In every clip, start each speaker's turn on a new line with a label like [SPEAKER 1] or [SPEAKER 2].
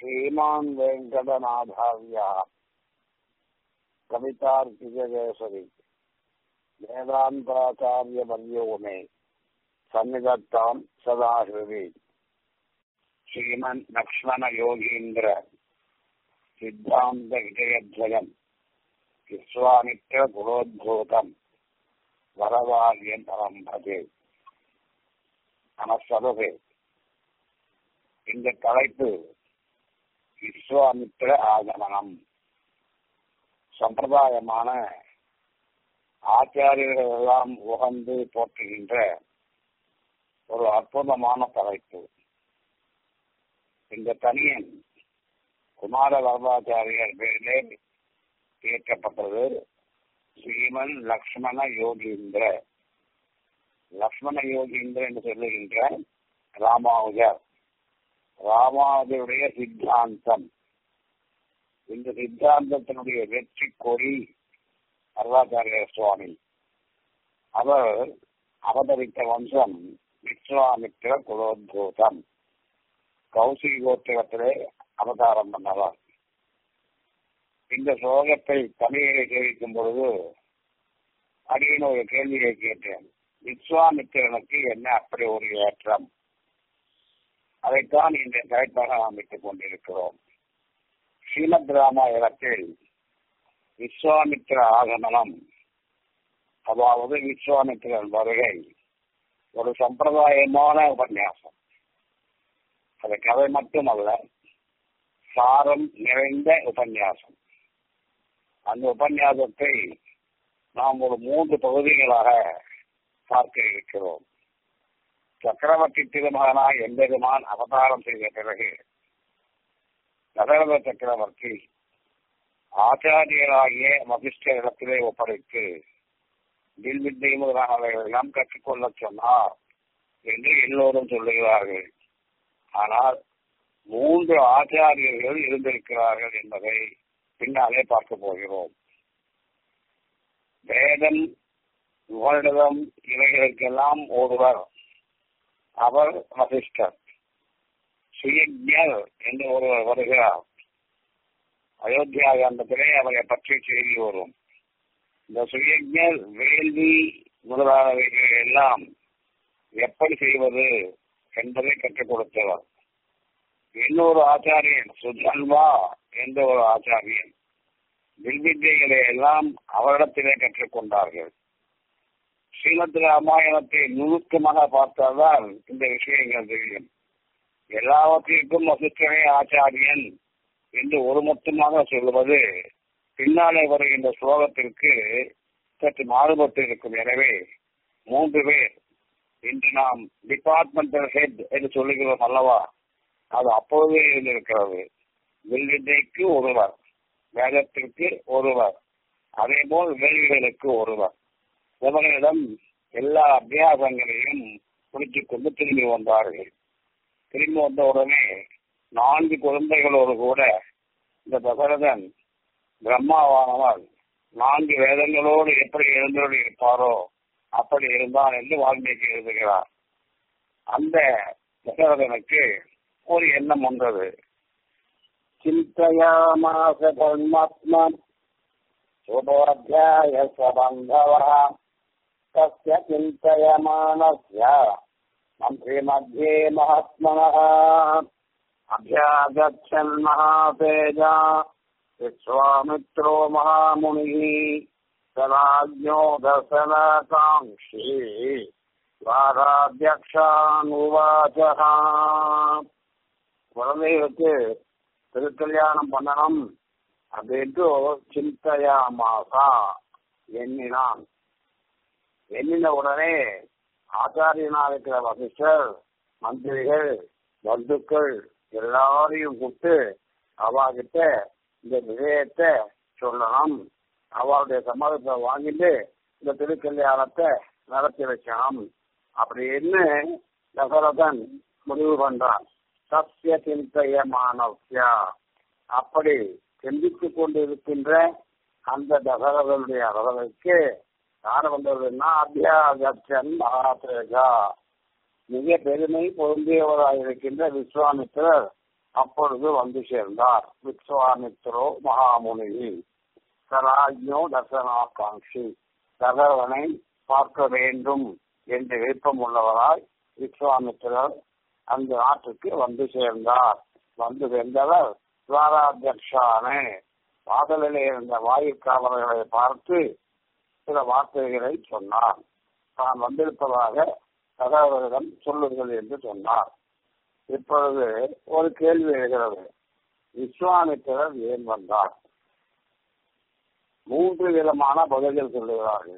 [SPEAKER 1] श्रीमान् वेङ्कटनाथार्यः कवितार्किककेसरी वेदान्ताचार्यवर्यो मे सन्निधत्तां सदा हृदि श्रीमन् लक्ष्मणयोगीन्द्र सिद्धान्तविजयध्वजम् विश्वामित्रकुलोद्भूतम् வரவாரியன் பரம்பதே நமஸ்தே இந்த தலைப்பு விஸ்வாமித்திர ஆகமனம் சம்பிரதாயமான ஆச்சாரியர்கள் எல்லாம் உகந்து போற்றுகின்ற ஒரு அற்புதமான தலைப்பு இந்த தனியன் குமார வரதாச்சாரியர் பேரிலே இயற்றப்பட்டது ஸ்ரீமன் லக்ஷ்மண யோகீந்திர லக்ஷ்மண யோகீந்திர என்று சொல்லுகின்ற ராமானுஜர் ராமானுஜருடைய சித்தாந்தம் இந்த சித்தாந்தத்தினுடைய வெற்றி கொடி வரதாச்சாரிய சுவாமி அவர் அவதரித்த வம்சம் விஸ்வாமித்திர குலோத்பூதம் கௌசி கோத்திரத்திலே அவதாரம் பண்ணவர் இந்த சோகத்தை தமிழிலே கேட்கும் பொழுது அடியின் ஒரு கேள்வியை கேட்டேன் விஸ்வாமித்திரனுக்கு என்ன அப்படி ஒரு ஏற்றம் அதைத்தான் இந்த தலைப்பாக அமைத்துக் கொண்டிருக்கிறோம் ஸ்ரீமத் ராமாயணத்தில் விஸ்வாமித்திர ஆகமனம் அதாவது விஸ்வாமித்திரன் வருகை ஒரு சம்பிரதாயமான உபன்யாசம் அது கதை மட்டுமல்ல சாரம் நிறைந்த உபன்யாசம் அந்த உபன்யாசத்தை நாம் ஒரு மூன்று பகுதிகளாக பார்க்க இருக்கிறோம் சக்கரவர்த்தி திருமகனாய் எம்பெருமான் அவதாரம் செய்த பிறகு நகரத சக்கரவர்த்தி ஆச்சாரியராகிய வகிஷ்ட இடத்திலே ஒப்படைத்து வில்வித்தை முதலானவைகள் எல்லாம் கற்றுக்கொள்ள சொன்னார் என்று எல்லோரும் சொல்லுகிறார்கள் ஆனால் மூன்று ஆச்சாரியர்கள் இருந்திருக்கிறார்கள் என்பதை பின்னாலே பார்க்க போகிறோம் வேதம் உபனிடம் இவைகளுக்கெல்லாம் ஒருவர் அவர் வசிஷ்டர் சுயஜர் என்று ஒருவர் வருகிறார் அயோத்தியா காண்டத்திலே அவரை பற்றி செய்தி வரும் இந்த சுயஜர் வேள்வி முதலானவைகள் எல்லாம் எப்படி செய்வது என்பதை கற்றுக் கொடுத்தவர் இன்னொரு ஆச்சாரியன் சுஜன்வா என்ற ஒரு ஆச்சாரியன் வில்வித்தைகளை எல்லாம் அவரிடத்திலே கற்றுக்கொண்டார்கள் ஸ்ரீமத் ராமாயணத்தை நுணுக்கமாக பார்த்தால்தான் இந்த விஷயங்கள் தெரியும் எல்லாவற்றிற்கும் வசிஷ்டரே ஆச்சாரியன் என்று ஒரு மொத்தமாக சொல்லுவது பின்னாலே வருகின்ற ஸ்லோகத்திற்கு சற்று மாறுபட்டு இருக்கும் எனவே மூன்று பேர் இன்று நாம் டிபார்ட்மெண்டல் ஹெட் என்று சொல்லுகிறோம் அல்லவா அது அப்பொழுதே இருந்திருக்கிறது வில்வித்தைக்கு ஒருவர் வேதத்திற்கு ஒருவர் அதே போல் வேள்விகளுக்கு ஒருவர் இவர்களிடம் எல்லா அபியாசங்களையும் முடித்துக் கொண்டு திரும்பி வந்தார்கள் திரும்பி வந்த உடனே நான்கு குழந்தைகளோடு கூட இந்த தசரதன் பிரம்மாவானவர் நான்கு வேதங்களோடு எப்படி எழுந்தோடு இருப்பாரோ அப்படி இருந்தான் என்று வால்மீகி எழுதுகிறார் அந்த தசரதனுக்கு ஒரு எண்ணம் வந்தது சிந்தயாமாச பரமாத்மன் சுபோத்தியாய சபந்தவ தஸ்ய சிந்தயமானஸ்ய மந்திரி மத்தியே மகாத்மனः அபியாகச்சன் மகாதேஜா விஸ்வாமித்ரோ மகாமுனிः சராஜ்ஞோ தசனகாங்ஷி வாராத்தியக்ஷானுவாச்சः குழந்தைகளுக்கு திருக்கல்யாணம் பண்ணணும் அப்படின்ட்டு சிந்தையா மாசா எண்ணினான் எண்ணின உடனே ஆச்சாரியனா இருக்கிற வசிஷ்டர் மந்திரிகள் பந்துக்கள் எல்லாரையும் கூப்பிட்டு அவகிட்ட இந்த விஷயத்தை சொல்லணும் அவளுடைய சம்மதத்தை வாங்கிட்டு இந்த திருக்கல்யாணத்தை நடத்தி வைக்கணும் அப்படின்னு தசரதன் முடிவு பண்றான் சத்திய சிந்தைய மானவ்யா அப்படி சிந்தித்துக் கொண்டிருக்கின்ற அந்த தசரதனுடைய அளவுக்கு யார் வந்ததுன்னா அத்தியாகச்சன் மகாதேஜா மிக பெருமை பொருந்தியவராக இருக்கின்ற விஸ்வாமித்திரர் அப்பொழுது வந்து சேர்ந்தார் விஸ்வாமித்ரோ மகாமுனி சராஜ்யோ தர்சனாகாங்ஷி தகவனை பார்க்க வேண்டும் என்று விருப்பம் உள்ளவராய் விஸ்வாமித்திரர் அந்த நாட்டுக்கு வந்து சேர்ந்தார் வந்து வென்றவர் துவாராத்தியக்ஷானே வாதலிலே இருந்த வாயுக்காவலர்களை பார்த்து சில வார்த்தைகளை சொன்னார் தான் வந்திருப்பதாக தகவல்களிடம் சொல்லுங்கள் என்று சொன்னார் இப்பொழுது ஒரு கேள்வி எழுகிறது விஸ்வாமித்திரர் ஏன் வந்தார் மூன்று விதமான பதில்கள் சொல்லுகிறார்கள்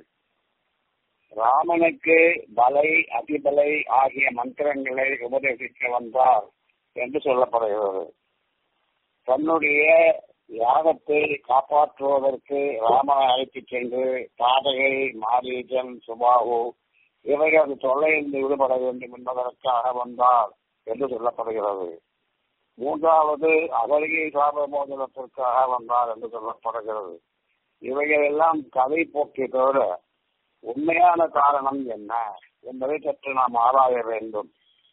[SPEAKER 1] ராமனுக்கு பலை அதிபலை ஆகிய மந்திரங்களை உபதேசிக்க வந்தார் என்று சொல்லப்படுகிறது தன்னுடைய யாகத்தை காப்பாற்றுவதற்கு ராமனை அழைத்துச் சென்று தாடகை மாரீஜன் சுபாகு இவைகள் தொல்லையிலிருந்து விடுபட வேண்டும் என்பதற்காக வந்தார் என்று சொல்லப்படுகிறது மூன்றாவது அகலிகை சாபமோதனத்திற்காக வந்தார் என்று சொல்லப்படுகிறது இவைகள் எல்லாம் கதை போக்கி தவிர உண்மையான காரணம் என்ன என்பதை சற்று நாம் ஆராய வேண்டும்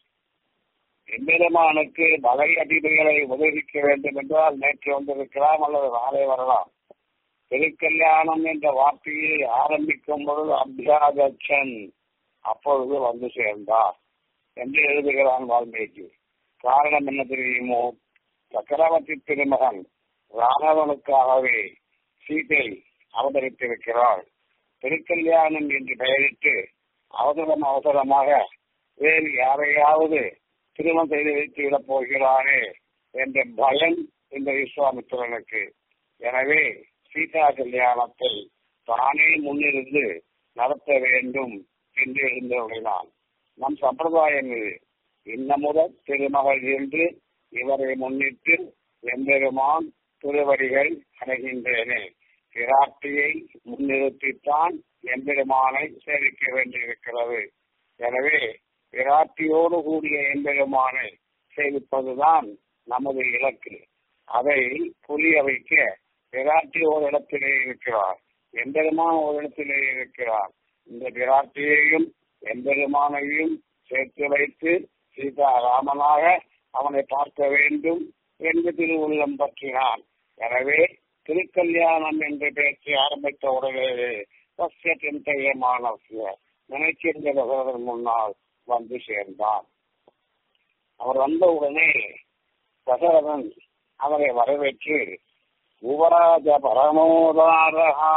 [SPEAKER 1] எம்பெருமானுக்கு பலை அதிபதிகளை உதவிக்க வேண்டும் என்றால் நேற்று வந்திருக்கலாம் அல்லது நாளை வரலாம் திருக்கல்யாணம் என்ற வார்த்தையை ஆரம்பிக்கும் பொழுது அபியாதட்சன் அப்பொழுது வந்து சேர்ந்தார் என்று எழுதுகிறான் வால்மீகி காரணம் என்ன தெரியுமோ சக்கரவர்த்தி திருமகன் ராகவனுக்காகவே சீதை அவதரித்திருக்கிறாள் திருக்கல்யாணம் என்று பெயரிட்டு அவசரம் அவசரமாக வேறு யாரையாவது திருமணம் செய்து வைத்து விடப் போகிறாரே என்ற பயம் இந்த விஸ்வாமித்திரனுக்கு எனவே சீதா கல்யாணத்தை தானே முன்னிருந்து நடத்த வேண்டும் என்று எழுந்துள்ளான் நம் சம்பிரதாயம் இது இன்னமுத திருமகள் என்று இவரை முன்னிட்டு எம்பெருமான் திருவடிகள் அடைகின்றேனே பிராட்டியை முன்னிறுத்தித்தான் எம்பெருமானை சேவிக்க வேண்டியிருக்கிறது எனவே பிராட்டியோடு கூடிய எம்பெருமானை சேவிப்பதுதான் நமது இலக்கு அதை புரிய வைக்க பிராட்டி ஒரு இடத்திலே இருக்கிறார் எம்பெருமான் ஒரு இடத்திலே இருக்கிறார் இந்த பிராட்டியையும் எம்பெருமானையும் சேர்த்து வைத்து சீதா ராமனாக அவனை பார்க்க வேண்டும் என்று திருவுள்ளம் பற்றினான் எனவே திருக்கல்யாணம் என்ற பேச்சு ஆரம்பித்த உடனே சசிய சிந்தையமானசிய நினைச்சிருந்த பகவதன் முன்னால் வந்து சேர்ந்தான் அவர் வந்த உடனே தசரதன் அவரை வரவேற்று உபராஜ பரமோதாரகா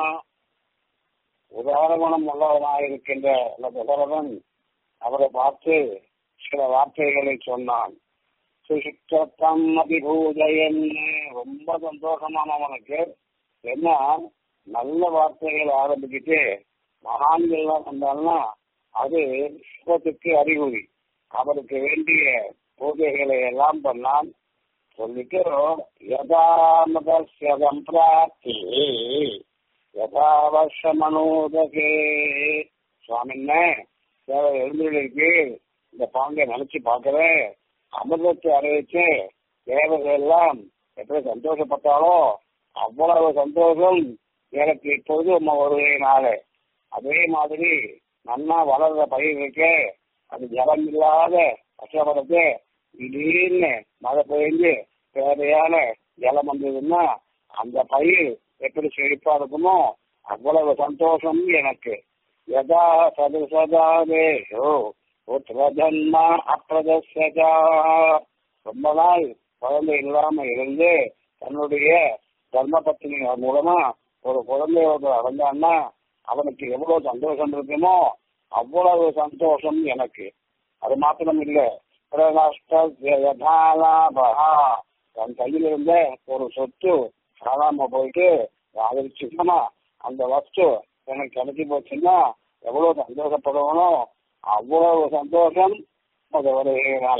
[SPEAKER 1] உதாரணம் உள்ளவனாயிருக்கின்ற அந்த தசரதன் அவரை பார்த்து சில வார்த்தைகளை சொன்னான் சுசித்தம் அபிபூஜையன் ரொம்ப சந்தோஷமான அவனுக்கு என்ன நல்ல வார்த்தைகள் ஆரம்பிச்சுட்டு மகான்கள்லாம் வந்தாங்கன்னா அது சுகத்துக்கு அறிகுறி அவருக்கு வேண்டிய பூஜைகளை எல்லாம் பண்ணான் சொல்லிட்டு யதாமதம் பிராப்தி யதாவசமனோதகே சுவாமின்ன தேவை எழுந்திருக்கு இந்த பாங்கை நினைச்சு பார்க்கிறேன் அமிர்தத்தை அறிவிச்சு தேவர்கள் எல்லாம் எப்படி சந்தோஷப்பட்டாலோ அவ்வளவு சந்தோஷம் எனக்கு இப்பொழுது உங்க வருகையினாலே அதே மாதிரி நன்னா வளர்ற பயிர் இருக்கு அது ஜலம் இல்லாத கஷ்டப்படுறது திடீர்னு மழை பெய்ஞ்சு தேவையான ஜலம் வந்ததுன்னா அந்த பயிர் எப்படி செழிப்பா இருக்குமோ அவ்வளவு சந்தோஷம் எனக்கு யதா சதுசதாதேஷோ புத்திரஜன்மா அப்பிரதா ரொம்ப நாள் குழந்தை இல்லாம இருந்து தன்னுடைய தர்மபத்தினி மூலமா ஒரு குழந்தையோட அடைஞ்சான்னா அவனுக்கு எவ்வளவு சந்தோஷம் இருக்குமோ அவ்வளவு சந்தோஷம் எனக்கு அது மாத்திரம் இல்ல தன் கையில் இருந்த ஒரு சொத்து காணாம போயிட்டு அது சின்னமா அந்த வஸ்து எனக்கு கிடைச்சி போச்சுன்னா எவ்வளவு சந்தோஷப்படுவனோ அவ்வளவு சந்தோஷம் அது வருகிறனால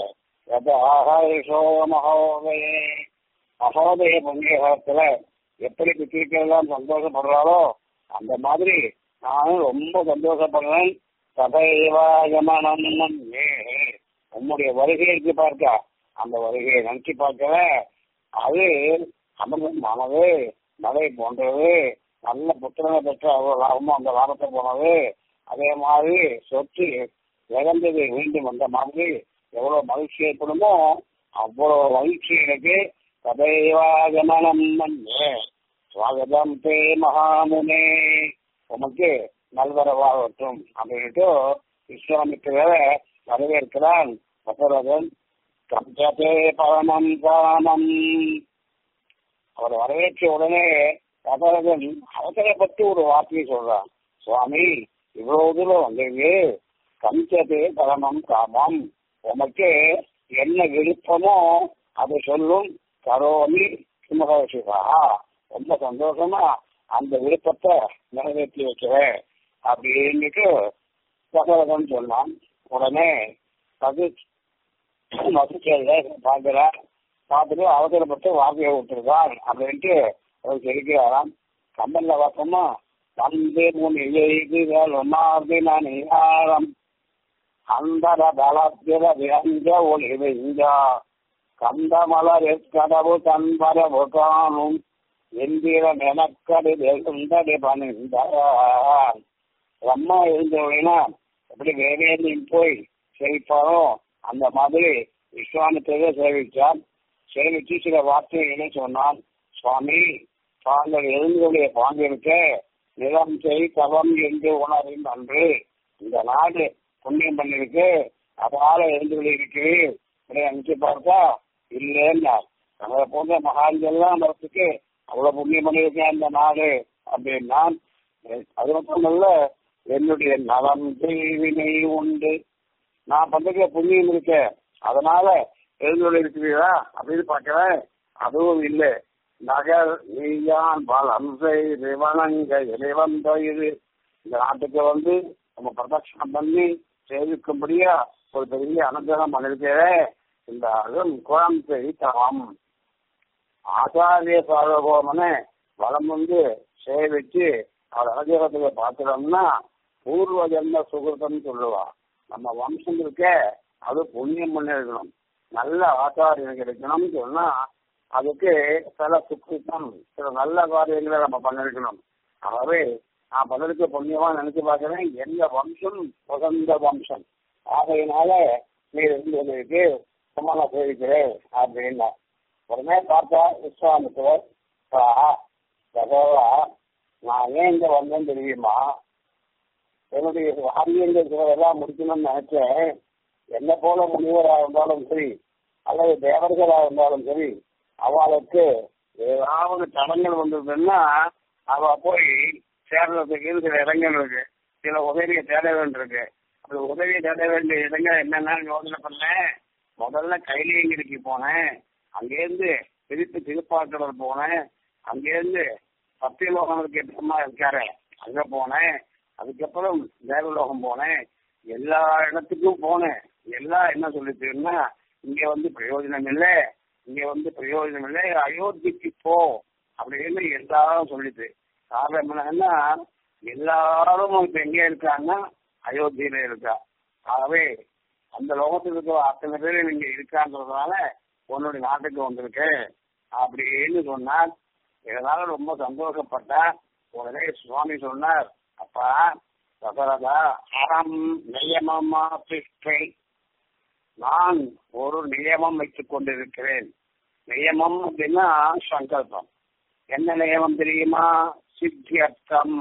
[SPEAKER 1] மகோதய மகோதய புண்ணிய காலத்துல எப்படி பித்திருக்கெல்லாம் சந்தோஷப்படுறாளோ அந்த மாதிரி நானும் ரொம்ப சந்தோஷப்படுறேன் சதைவாயமனம் உம்முடைய வருகைக்கு பார்க்க அந்த வருகையை நினைச்சு பார்க்கல அது அமிர்தமானது மழை போன்றது நல்ல புத்திரனை பெற்ற அவ்வளவு லாபமும் அந்த லாபத்தை போனது அதே மாதிரி சொத்து இழந்தது மீண்டும் வந்த மாதிரி எவ்வளவு மகிழ்ச்சி ஏற்படுமோ அவ்வளவு மகிழ்ச்சி எனக்கு ததைவாகமனம் மன்னே சுவாகதம் தே மகாமுனே உமக்கு நல்வரவாகட்டும் அப்படின்ட்டு விஸ்வாமித்திரரை வரவேற்கிறான் தசரதன் கம்சதே பரமம் காமம் அவர் வரவேற்ற உடனே தசரதன் அவசரப்பட்டு ஒரு வார்த்தையை சொல்றான் சுவாமி இவ்வளவு தூரம் வந்தீங்க கம்சதே பரமம் காமம் உமக்கு என்ன விருப்பமோ அதை சொல்லும் கரோமி சுமகசிவா ரொம்ப சந்தோஷமா அந்த விருப்பத்தை நிறைவேற்றி வைக்கிறேன் அப்படின்னுட்டு தசரதன் சொன்னான் உடனே அது மசுச்சேரியில பார்க்கிறார் பார்த்துட்டு அவசரப்பட்டு வார்த்தையை விட்டுருக்கான் அப்படின்ட்டு அவர் தெரிவிக்கிறாராம் கம்பல்ல பார்த்தோமா வந்து முன் எழுதுகள் ஒன்னாவது நான் யாரம் அந்தர தளத்தில விரைஞ்ச ஒளி வெஞ்சா கந்த மலர் கதவு தன்பரவு காணும் எந்திரம் எனக்கடி வெகுந்தடி பணிந்தார் அம்மா எழுந்தவனா எப்படி வேலையை போய் சேவிப்பாரோ அந்த மாதிரி விஸ்வாமித்திரரை சேவிச்சான் சேவிச்சு சில வார்த்தைகளை சொன்னான் சுவாமி தாங்கள் எழுந்துடைய பாங்கிருக்க நிலம் செய் தவம் என்று உணரின் அன்று இந்த நாடு புண்ணியம் பண்ணிருக்கு அதனால எழுந்து இருக்கிறீர் அனுப்பிச்சு பார்த்தா இல்லைன்னா நம்மளை போன்ற மகான்கள்லாம் வரத்துக்கு அவ்வளவு புண்ணியம் பண்ணியிருக்கேன் அந்த நாடு அப்படின்னா அது மட்டும் இல்ல என்னுடைய நலம் செய்வினை உண்டு நான் பண்றதுல புண்ணியம் இருக்க அதனால எழுந்து இருக்கிறீரா அப்படின்னு பார்க்கிறேன் அதுவும் இல்லை நகர் நீயான் பலம் செய்வனங்க இறைவன் இது இந்த நாட்டுக்கு வந்து நம்ம பிரதட்சணம் பண்ணி சேவிக்கும்படியா ஒரு பெரிய அனுகிரகம் பண்ணிருக்கிறே இந்த அகம் குழந்தை தவம் ஆச்சாரிய சார்வகோமனை வளம் வந்து சேவிச்சு அவர் அனுகிரகத்துல பார்க்கிறோம்னா பூர்வ ஜென்ம சுகிருத்தம் சொல்லுவா நம்ம வம்சம் இருக்க அது புண்ணியம் பண்ணிருக்கணும் நல்ல ஆச்சாரியம் கிடைக்கணும்னு சொன்னா அதுக்கு சில சுக்கிருத்தம் சில நல்ல காரியங்களை நம்ம பண்ணிருக்கணும் ஆகவே நான் பண்ணிருக்க புண்ணியமா நினைச்சு பார்க்கிறேன் எந்த வம்சம் உகந்த வம்சம் ஆகையினால நீ இருந்ததுக்கு சும்மா நான் சேவிக்கிறேன் அப்படின்னா உடனே பார்த்தா விஸ்வாமித்திரர் சகோதரா நான் ஏன் இங்க வந்தேன்னு தெரியுமா என்னுடைய ஆரியங்கள் சிலதெல்லாம் முடிக்கணும்னு நினைச்சேன் என்ன போல முனிவராக இருந்தாலும் சரி அல்லது தேவர்களாக இருந்தாலும் சரி அவளுக்கு ஏதாவது தடங்கள் வந்ததுன்னா அவ போய் சேர்றதுக்கு சில இடங்கள் இருக்கு சில உதவியை தேட வேண்டியிருக்கு அந்த உதவியை தேட வேண்டிய இடங்கள் என்னென்ன யோசனை பண்ணேன் முதல்ல கைலியங்கிரிக்கு போனேன் அங்கேருந்து திருப்பி திருப்பாக்கடல் போனேன் அங்கேருந்து சத்தியலோகனுக்கு எப்பமா இருக்காரு அங்க போனேன் அதுக்கப்புறம் தேவலோகம் போனேன் எல்லா இடத்துக்கும் போனேன் எல்லாம் என்ன சொல்லிச்சுன்னா இங்க வந்து பிரயோஜனம் இல்லை இங்க வந்து பிரயோஜனம் இல்லை அயோத்திக்கு போ அப்படின்னு எல்லாரும் சொல்லிட்டு காரணம் என்னன்னா எல்லாரும் இப்ப எங்க இருக்காங்கன்னா அயோத்தியில இருக்கா ஆகவே அந்த லோகத்தில் இருக்கிற அத்தனை பேர் நீங்க இருக்கான்றதுனால உன்னுடைய நாட்டுக்கு வந்திருக்கேன் அப்படின்னு சொன்னார் இதனால ரொம்ப சந்தோஷப்பட்டா உடனே சுவாமி சொன்னார் அப்பா தசரதா அறம் நியமமா பிஷ்டை நான் ஒரு நியமம் வைத்துக் கொண்டிருக்கிறேன் நியமம் அப்படின்னா சங்கல்பம் என்ன நியமம் தெரியுமா சித்தியர்த்தம்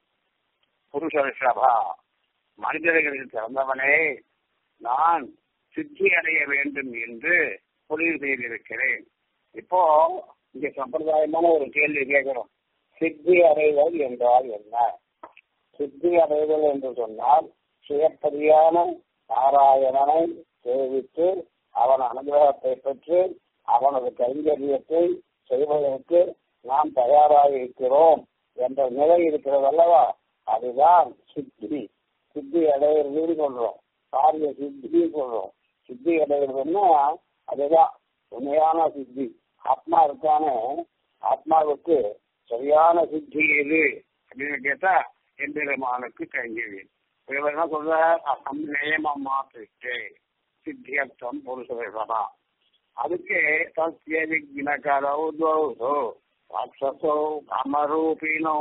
[SPEAKER 1] புருஷ ரிஷபா மனிதர்களுக்கு பிறந்தவனே நான் சித்தி அடைய வேண்டும் என்று முடிவு செய்திருக்கிறேன் இப்போ இங்க சம்பிரதாயமான ஒரு கேள்வி கேட்கிறோம் சித்தி அடைதல் என்றால் என்ன சித்தி அடைதல் என்று சொன்னால் சுயப்பதியான நாராயணனை சேவித்து அவன் அனுகிரகத்தை பெற்று அவனது கைங்கரியத்தை செய்வதற்கு நாம் தயாராக இருக்கிறோம் என்ற நிலை இருக்கிறது அல்லவா அதுதான் சித்தி சித்தி அடைகிறதுன்னு சொல்றோம் காரிய சித்தி சொல்றோம் சித்தி அடைகிறதுன்னா அதுதான் உண்மையான சித்தி ஆத்மா இருக்கானே ஆத்மாவுக்கு சரியான சித்தி எது அப்படின்னு கேட்டா எம்பெருமானுக்கு கைங்கரியம் இவர் என்ன சொல்ற அகம் நியமம் மாற்றிட்டு சித்தியர்த்தம் புருஷதா அதுக்கு சத்திய விக்னகரோ தோஷோ ராட்சசோ காமரூபினோ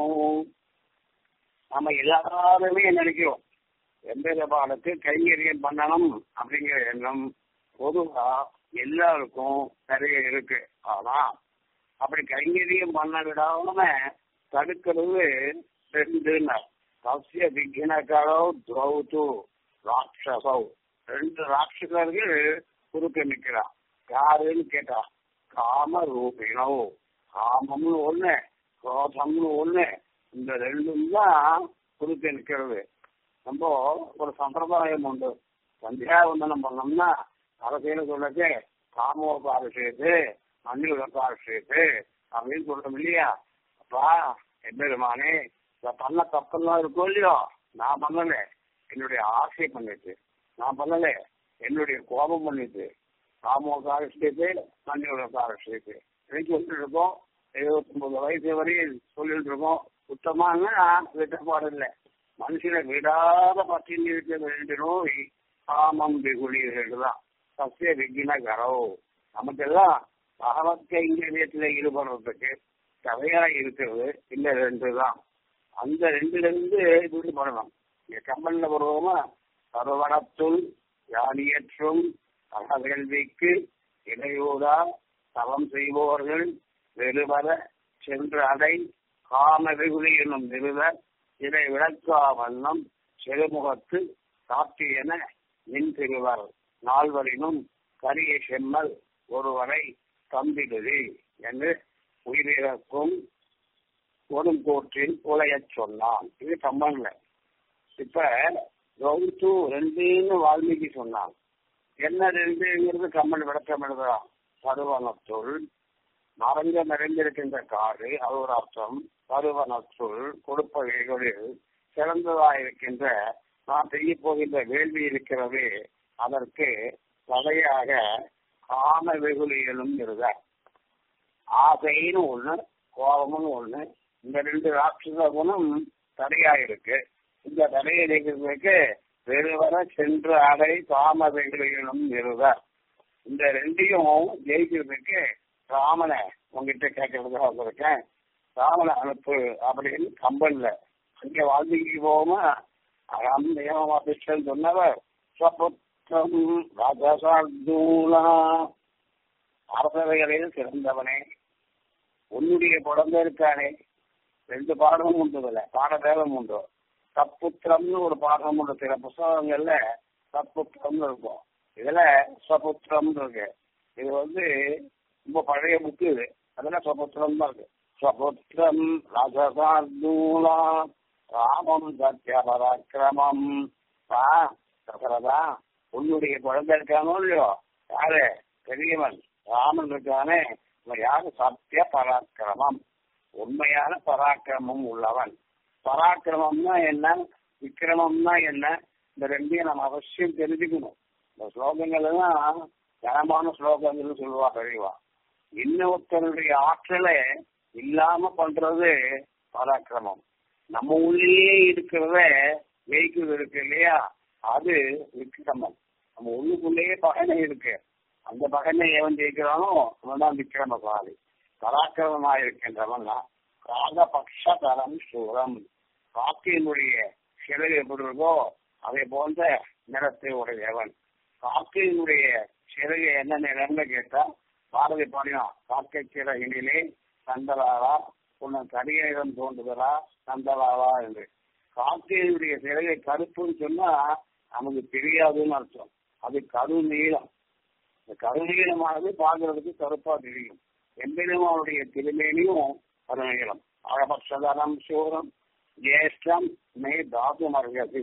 [SPEAKER 1] நம்ம எல்லாருமே நினைக்கிறோம் எம்பெருமானுக்கு கைங்கரியம் பண்ணணும் அப்படிங்கிற எண்ணம் பொதுவா எல்லாருக்கும் நிறைய இருக்கு ஆனா அப்படி கைங்கரியம் பண்ண விடாம தடுக்கிறது ரெண்டுன்னு சசிய விக்னகரோ துரௌது ராட்சசோ ரெண்டு ராட்சசர்கள் குறுக்க நிக்கிறான் யாருன்னு கேட்டா காம ரூபினோ காமம்னு ஒண்ணு குரோதம்னு ஒண்ணு இந்த ரெண்டும் தான் குறுக்க நிக்கிறது நம்ம ஒரு சம்பிரதாயம் உண்டு சந்தியாவந்தனம் பண்ணோம்னா அரசியல் சொல்லச்சு காமோபாபிஷேத்து மண்ணிலுடப்பாபிஷேத்து அப்படின்னு சொல்றோம் இல்லையா அப்பா எம்பெருமானே இந்த பண்ண தப்பெல்லாம் இருக்கும் இல்லையோ நான் பண்ணல என்னுடைய ஆசை பண்ணிட்டு நான் பண்ணல என்னுடைய கோபம் பண்ணிட்டு காமோகாரஸ்யத்து மண்ணிலுடப்பாபிஷேத்து இன்னைக்கு சொல்லிட்டு இருக்கோம் எழுபத்தி ஒன்பது வயசு வரையும் சொல்லிட்டு இருக்கோம் சுத்தமான விட்டப்பாடு இல்லை மனுஷனை விடாத பட்டினி இருக்க வேண்டிய நோய் காமம் வெகுளிகள் தான் சசிய விக்ன கரோ நமக்கெல்லாம் பகவத் கைங்கரியத்துல ஈடுபடுறதுக்கு தடையா இருக்கிறது இந்த ரெண்டு தான் அந்த ரெண்டுல இருந்து விடுபடணும் இங்க கம்பன்ல வருவோமா பருவனத்துள் யானியற்றும் அகவேள்விக்கு இடையூறா தவம் செய்பவர்கள் வெறுவர சென்று அடை காம வெகுளி என்னும் நிறுவர் இதை விளக்கா வண்ணம் செருமுகத்து காட்டியன நின் திருவர் நால்வரினும் கரிய செம்மல் ஒருவரை தம்பிடுதி என்று உயிரிழக்கும் கொடுங்கோற்றில் உலையச் சொன்னான் இது கம்பன்ல இப்ப கௌத்து ரெண்டுன்னு வால்மீகி சொன்னான் என்ன ரெண்டுங்கிறது கம்பன் விளக்கம் எழுதுறான் பருவனத்துள் மறைஞ்ச நிறைந்திருக்கின்ற காடு அது ஒரு அர்த்தம் பருவனத்துள் கொடுப்பவைகளில் சிறந்ததாயிருக்கின்ற நான் செய்ய போகின்ற வேள்வி இருக்கிறது அதற்கு தடையாக காம வெகுளிகளும் இருத ஆசைன்னு ஒண்ணு கோபம்னு ஒண்ணு இந்த ரெண்டு ராட்சச குணம் தடையா இருக்கு இந்த தடையை நீக்கிறதுக்கு வெறுவர சென்று அடை காம வெகுளிகளும் இருத இந்த ரெண்டையும் ஜெயிக்கிறதுக்கு ராமனை உங்ககிட்ட கேட்கறதுக்காக வந்திருக்கேன் ராமனை அனுப்பு அப்படின்னு கம்பன்ல அங்க வால்மீகி போகாம அகம் நியமபிஷன் சொன்னவர் ஸ்வபுத்திரம் ராஜசார்தூலா அரசவைகளில் சிறந்தவனே உன்னுடைய குழந்தை இருக்கானே ரெண்டு பாடமும் உண்டு இதுல பாடபேதம் உண்டு சப்புத்திரம்னு ஒரு பாடம் உண்டு சில புஸ்தகங்கள்ல சப்புத்திரம்னு இருக்கும் இதுல ஸ்வபுத்திரம் இருக்கு இது வந்து ரொம்ப பழைய புக்கு இது அதுல ஸ்வபுத்திரம் தான் இருக்கு ஸ்வபுத்திரம் ராஜசார்தூலா ராமம் சத்ய பராக்கிரமம் தசரதா உன்னுடைய குழந்தை இருக்கானோ இல்லையோ யாரு பெரியவன் ராமன் இருக்கானே இவன் யாரு சத்திய பராக்கிரமம் உண்மையான பராக்கிரமம் உள்ளவன் பராக்கிரமம்னா என்ன விக்கிரமம்னா என்ன இந்த ரெண்டையும் நம்ம அவசியம் தெரிஞ்சுக்கணும் இந்த ஸ்லோகங்கள் எல்லாம் கனமான ஸ்லோகங்கள் சொல்லுவா பெரியவா இன்னொருத்தருடைய ஆற்றலை இல்லாம பண்றது பராக்கிரமம் நம்ம உள்ளேயே இருக்கிறத வெஹிக்கிள் இருக்கு இல்லையா அது விக்கிரமம் நம்ம உள்ளுக்குள்ளேயே பகனை இருக்கு அந்த பகனை எவன் ஜெயிக்கிறானோ அவன் தான் விக்கிரமசாலி பராக்கிரமமா இருக்கின்றவன் காகபக்ஷ தரம் சூரம் காக்கையினுடைய சிலை எப்படி இருக்கோ அதை போன்ற நிறத்தை உடையவன் காக்கையினுடைய சிறகு என்ன நிறம்னு கேட்டா பாரதி பாடினான் காக்கை சிறகினிலே சந்தலாரா உன்னை கடிகம் தோன்றுதலா சந்தலாவா என்று காக்கையினுடைய சிறகை கருப்புன்னு சொன்னா நமக்கு தெரியாதுன்னு அர்த்தம் அது கரு நீளம் இந்த கருநீளமானது பார்க்கறதுக்கு கருப்பா தெரியும் எம்பிலும் அவருடைய திருமேனியும் கருநீளம் அழபக்ஷதனம் சூரம் ஜேஷ்டம் மே தாது மர்கசி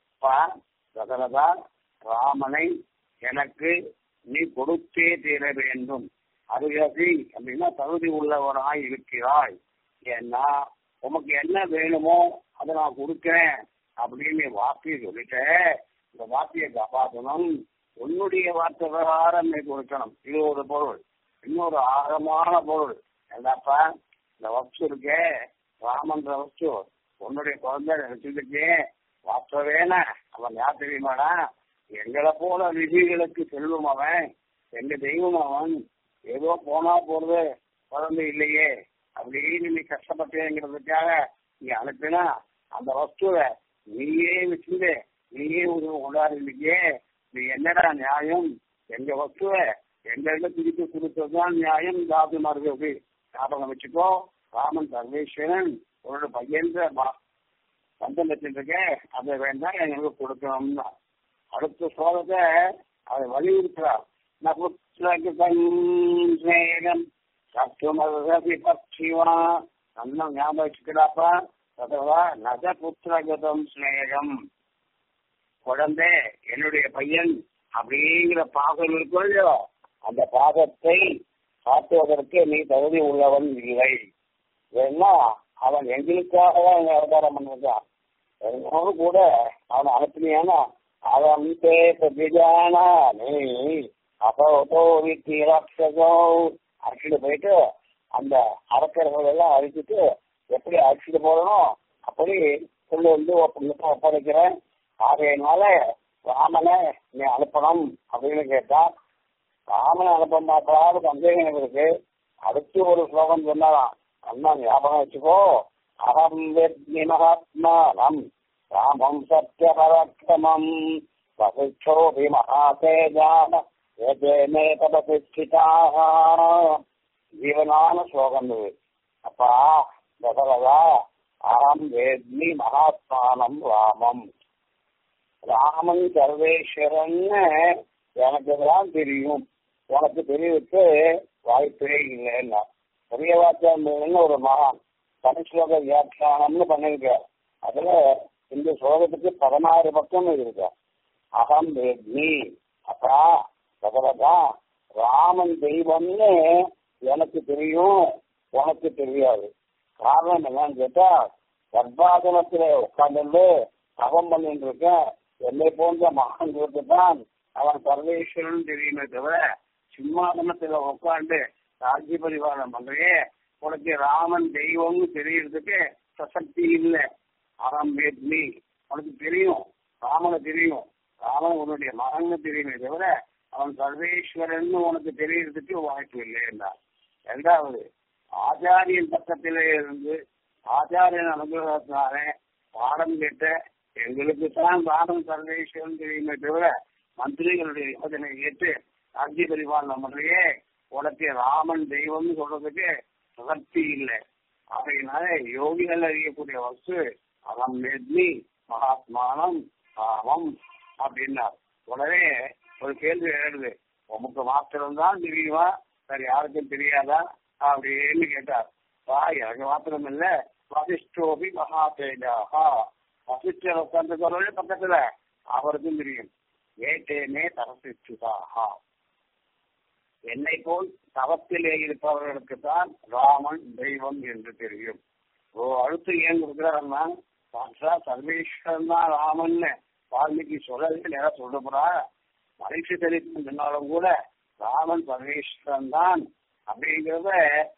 [SPEAKER 1] தசரதா ராமனை எனக்கு நீ கொடுத்தே தீர வேண்டும் அருகசி அப்படின்னா தகுதி உள்ளவராய் இருக்கிறாய் ஏன்னா உமக்கு என்ன வேணுமோ அதை நான் கொடுக்கிறேன் அப்படின்னு வார்த்தையை சொல்லிட்ட இந்த வார்த்தையை காப்பாற்றணும் உன்னுடைய வார்த்தை பிரகாரம் நீ கொடுக்கணும் இது ஒரு பொருள் இன்னொரு ஆழமான பொருள் என்னப்பா இந்த வஸ்து இருக்கே ராமன்ற வஸ்து உன்னுடைய குழந்தை நினைச்சிருக்கே வார்த்தை வேணா அவன் யார் தெரியுமாடா எங்களை போல ரிஷிகளுக்கு செல்வம் அவன் எங்க தெய்வம் அவன் ஏதோ போனா போறது குழந்தை இல்லையே அப்படின்னு நீ கஷ்டப்பட்டேங்கிறதுக்காக நீ அனுப்பினா அந்த வஸ்துவை நீயே வச்சிருந்து நீயே ஒரு கொண்டாடி இருக்கியே நீ என்னடா நியாயம் எங்க வஸ்துவை எங்கள்கிட்ட திருப்பி கொடுத்ததுதான் நியாயம் தாது மார்க்கு ஞாபகம் வச்சுக்கோ ராமன் சர்வேஸ்வரன் உன்னோட பையன் பந்தம் வச்சுருக்க அதை வேண்டாம் எங்களுக்கு கொடுக்கணும்னா அடுத்த ஸ்லோகத்தை அதை வலியுறுத்துறார் நபுத்திரம் சத்துமதி பக்ஷிவா நல்லா ஞாபகம் வச்சுக்கிறாப்பா அதுவா நஜபுத்திரகதம் ஸ்நேகம் குழந்தை என்னுடைய பையன் அப்படிங்கிற பாகம் இருக்கும் இல்லையோ அந்த பாகத்தை காட்டுவதற்கு நீ தகுதி உள்ளவன் இல்லை ஏன்னா அவன் எங்களுக்காக தான் இங்க அவதாரம் பண்ணிருக்கான் என்னோடு கூட அவன் அனுப்பினியானா அவன் பிரதிஜானா நீ அப்போ வீட்டு ராட்சசோ அடிச்சுட்டு போயிட்டு அந்த அரக்கர்கள் எல்லாம் அழிச்சிட்டு எப்படி அடிச்சுட்டு போறணும் அப்படி சொல்லி வந்து ஒப்படைக்கிறேன் ஆகையினால ராமனை நீ அனுப்பணும் அப்படின்னு கேட்டா ராமனை அனுப்ப மாட்டாரு சந்தேகம் இருக்கு அடுத்து ஒரு ஸ்லோகம் சொன்னாலாம் அண்ணா ஞாபகம் வச்சுக்கோ அகம் வெத்மி மகாத்மானம் ராமம் சத்திய பராக்கிரமம் வசிச்சோபி மகாதேஜான ஏதேமே பதபிஷ்டிதாக ஜீவனான ஸ்லோகம் இது அப்பா தசரதா அகம் வேத்மி மகாத்மானம் ராமம் ராமன் சர்வேஸ்வரன்னு எனக்கு தான் தெரியும் உனக்கு தெரிவித்து வாய்ப்பே இல்லைன்னா பெரிய வாக்கியம் ஒரு மகான் தனிஸ்லோக வியாக்கியானம்னு பண்ணிருக்க அதுல இந்த ஸ்லோகத்துக்கு பதினாறு பக்கம் இருக்கு அகம் வேத்மி அப்பா பகவதா ராமன் தெய்வம்னு எனக்கு தெரியும் உனக்கு தெரியாது காரணம் என்னன்னு கேட்டா கர்ப்பாசனத்துல உட்கார்ந்து தவம் பண்ணிட்டு இருக்கேன் என்னை போன்ற மகான்களுக்கு தான் அவன் சர்வேஸ்வரன் தெரியுமே தவிர சிம்மாசனத்துல உட்காந்து ராஜ்ய பரிவாரம் பண்றையே உனக்கு ராமன் தெய்வம்னு தெரியறதுக்கு பிரசக்தி இல்லை அறம் வேத்மி உனக்கு தெரியும் ராமனை தெரியும் ராமன் உன்னுடைய மகன் தெரியுமே தவிர அவன் சர்வேஸ்வரன் உனக்கு தெரியறதுக்கு வாய்ப்பு இல்லை என்றார் இரண்டாவது ஆச்சாரியன் பக்கத்திலே இருந்து ஆச்சாரியன் அனுகிரகத்தினாலே பாடம் கேட்ட எங்களுக்கு தான் ராமன் சர்வேஸ்வரன் தெரியுமே தவிர மந்திரிகளுடைய யோஜனை கேட்டு ராஜ்ய பரிபாலனம் பண்றையே உனக்கு ராமன் தெய்வம்னு சொல்றதுக்கு சக்தி இல்லை அதையினால யோகிகள் அறியக்கூடிய வஸ்து அகம் வேத்மி மகாத்மானம் ராமம் அப்படின்னார் உடனே ஒரு கேள்வி எழுது உமக்கு மாத்திரம்தான் தெரியுமா வேற யாருக்கும் தெரியாதா அப்படின்னு கேட்டார் வா எனக்கு மாத்திரம் இல்ல வசிஷ்டோபி மகா தேஜாகா வசிஷ்டர் உட்கார்ந்து பக்கத்துல அவருக்கும் தெரியும் ஏட்டேனே தரசிச்சுதாகா என்னை போல் தவத்திலே இருப்பவர்களுக்கு தான் ராமன் தெய்வம் என்று தெரியும் ஓ அடுத்து ஏன் கொடுக்குறாருன்னா சாட்சா சர்வேஸ்வரன் தான் ராமன் வால்மீகி சொல்லவே நேரம் சொல்லப்படுறா மனுஷ தெரிவிக்கும் சொன்னாலும் கூட ராமன் சர்வேஸ்வரன் தான் அப்படிங்கிறத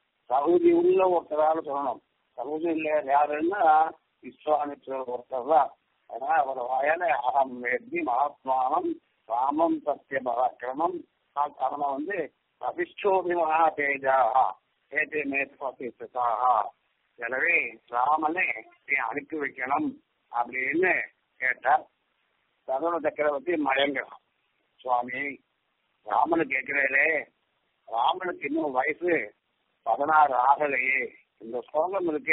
[SPEAKER 1] தகுதி உள்ள ஒருத்தரால சொல்லணும் தகுதி இல்லை யாருன்னா விஸ்வாமித்திரர் ஒருத்தர் தான் அதனால அவர் வாயால அகம் வேதி மகாத்மானம் ராமம் சத்திய பராக்கிரமம் அவனை வந்து அபிஷ்டோபி மகா தேஜா ஏதே மேற்பாக எனவே ராமனை நீ அனுப்பி வைக்கணும் அப்படின்னு கேட்டார் தருண சக்கரவர்த்தி மயங்கலாம் சுவாமி ராமனு கேட்கிறே ராமனுக்கு இன்னும் வயசு பதினாறு ஆகலையே இந்த ஸ்லோகம் இருக்க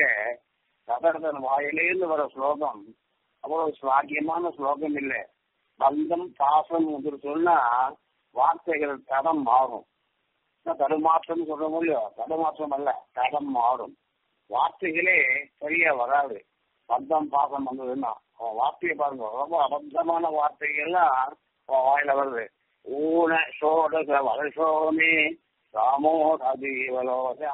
[SPEAKER 1] சதரதன் வாயிலேருந்து வர ஸ்லோகம் அவ்வளவு சுவாக்கியமான ஸ்லோகம் இல்லை பந்தம் பாசம் என்று சொன்னா வார்த்தைகள் தடம் மாறும் தடுமாற்றம் சொல்ற முடியும் தடுமாற்றம் அல்ல தடம் மாறும் வார்த்தைகளே சரியா வராது பந்தம் பாசம் வந்ததுன்னா அவன் வார்த்தையை பாருங்க ரொம்ப அபத்தமான வார்த்தைகள்லாம் அவன் வாயில வருது ஊன சோடக வருஷோமே ராமோ சதீவலோசா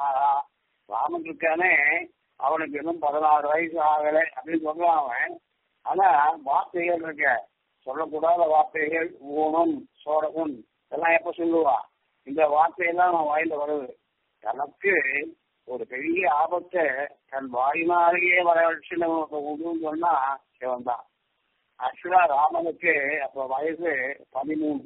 [SPEAKER 1] ராமன் இருக்கானே அவனுக்கு இன்னும் பதினாறு வயசு ஆகலை அப்படின்னு சொல்றான் அவன் ஆனா வார்த்தைகள் இருக்க சொல்லக்கூடாத வார்த்தைகள் ஊனம் சோடகம் இதெல்லாம் எப்ப சொல்லுவா இந்த வார்த்தையெல்லாம் அவன் வாயில வருது தனக்கு ஒரு பெரிய ஆபத்தை தன் வாயினாலேயே வரவழைச்சு நமக்கு உண்டுன்னு சொன்னா இவன் தான் ஆக்சுவலா ராமனுக்கு அப்ப வயசு பதிமூணு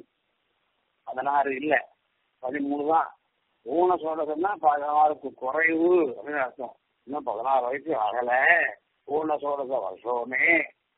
[SPEAKER 1] பதினாறு இல்ல பதிமூணு தான் ஊன சோழகம்னா பதினாறுக்கு குறைவு அப்படின்னு அர்த்தம் இன்னும் பதினாறு வயசு ஆகல ஊன சோழக வருஷோமே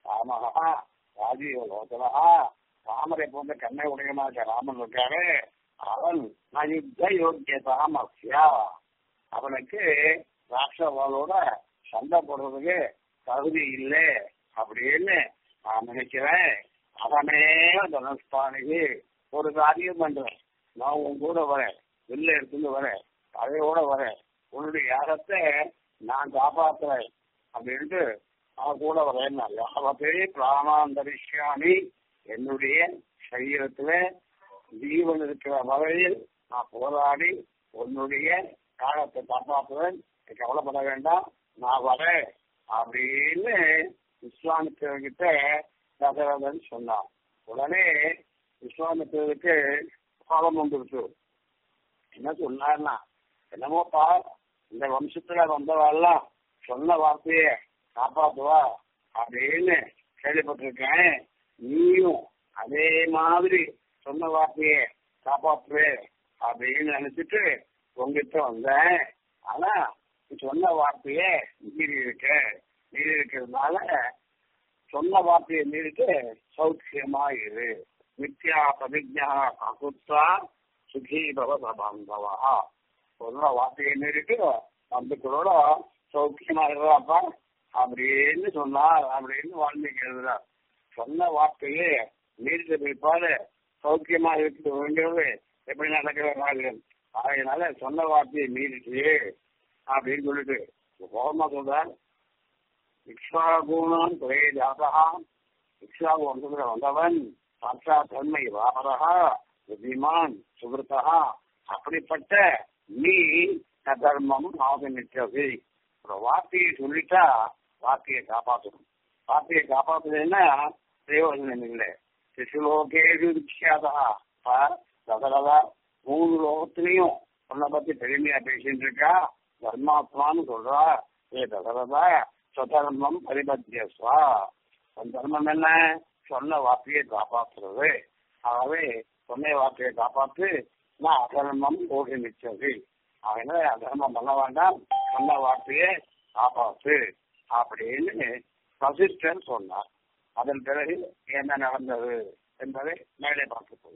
[SPEAKER 1] ராமகா ராஜீவ லோகனா தாமரை போன்ற கண்ணை உடையமாக ராமன் இருக்காரு அவன் நான் யுத்த யோக்கியதாம் அஸ்யா அவனுக்கு ராட்சவாலோட சண்டை போடுறதுக்கு தகுதி இல்லை அப்படின்னு நான் நினைக்கிறேன் அவனே தனுஷ்பாணிக்கு ஒரு காரியம் பண்றேன் நான் உன் கூட வரேன் வெளில எடுத்துட்டு வரேன் அதையோட வரேன் உன்னுடைய யாகத்தை நான் காப்பாத்துறேன் அப்படின்ட்டு நான் கூட வரேன் யாவத்தே பிராணாந்தரிஷாமி என்னுடைய சரீரத்துல ஜீவன் இருக்கிற வகையில் நான் போராடி உன்னுடைய காலத்தை காப்பாற்றுவேன் கவலைப்பட வேண்டாம் நான் வரேன் அப்படின்னு விஸ்வாமித்திரர்கிட்ட தசரதன் சொன்னான் உடனே விஸ்வாமித்திரருக்கு கோபம் வந்துருச்சு என்ன சொன்னார்னா என்னமோப்பா இந்த வம்சத்துல வந்தவாள்லாம் சொன்ன வார்த்தைய காப்பாத்துவா அப்படின்னு கேள்விப்பட்டிருக்கேன் நீயும் அதே மாதிரி சொன்ன வார்த்தைய காப்பாற்றுவே அப்படின்னு நினைச்சிட்டு உங்ககிட்ட வந்தேன் ஆனா நீ சொன்ன வார்த்தைய மீறி இருக்க மீறி இருக்கிறதுனால சொன்ன வார்த்தையை மீறிட்டு சௌக்கியமா இரு மித்யா பிரதிஜா அகுத்தா சுகி பவ பாந்தவா சொன்ன வார்த்தையை மீறிட்டு பந்துக்களோட சௌக்கியமா இருறாப்பா அப்படின்னு சொன்னார் அப்படின்னு வால்மீகி எழுதுறார் சொன்ன வார்த்தையே மீறிட்டு பிற்பாடு சௌக்கியமா இருக்கு வேண்டியது எப்படி நடக்கிற காரியம் அதனால சொன்ன வார்த்தையை மீறிட்டு அப்படின்னு சொல்லிட்டு கோபமா சொல்றார் இக்ஷாகுணம் துறை ஜாதா இக்ஷாகு வந்ததுல வந்தவன் சாட்சா தன்மை வாபரா புத்திமான் சுகிருத்தா அப்படிப்பட்ட நீ தர்மம் ஆகமிட்டது ஒரு வார்த்தையை சொல்லிட்டா வார்த்தையை காப்பாற்றணும் வார்த்தையை காப்பாத்துறதுன்னா பிரயோஜனம் இல்லை சிசுலோகேது விக்ஷாதா தகரதா மூணு லோகத்திலையும் உன்னை பத்தி பெருமையா பேசிட்டு இருக்கா தர்மாத்மான்னு சொல்றா ஏ தகரதா சொதர்மம் பரிபத்தியஸ்வா உன் தர்மம் என்ன சொன்ன வார்த்தையை காப்பாற்றுறது ஆகவே சொன்ன வார்த்தையை காப்பாத்து நான் அதர்மம் ஓடி நிச்சது அதனால அதர்மம் பண்ண வேண்டாம் சொன்ன வார்த்தையை காப்பாத்து அப்படின்னு வசிஷ்டர் சொன்னார் அதன் பிறகு என்ன நடந்தது என்பதை மேலே பார்க்க